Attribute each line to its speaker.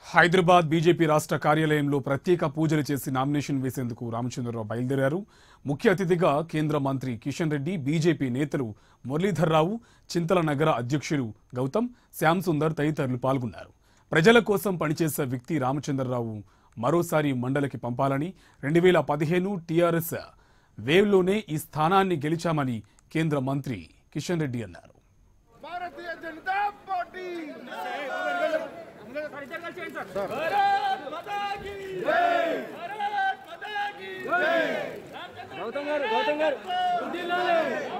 Speaker 1: Hyderabad BJP రాష్ట్ర కార్యాలయంలో ప్రత్యేక పూజలు చేసి నామినేషన్ వేసేందుకు రామచంద్రరావు బయలుదేరారు ముఖ్య అతిథిగా కేంద్ర మంత్రి కిషన్ రెడ్డి బీజేపీ నేతలు మురళీధర్ రావు చింతల నగర అధ్యక్షులు గౌతమ్ శ్యామ్ సుందర్ తదితరులు పాల్గొన్నారు ప్రజల కోసం పనిచేసే వ్యక్తి రామచంద్రరావు మరోసారి మండలికి పంపాలని రెండు వేల పదిహేను టీఆర్ఎస్ వేవ్లోనే ఈ స్థానాన్ని గెలిచామని కేంద్ర మంత్రి కిషన్ రెడ్డి అన్నారు
Speaker 2: భారతీయ జనతా పార్టీ
Speaker 3: గౌతమ్ గారు గౌతమ్ గారు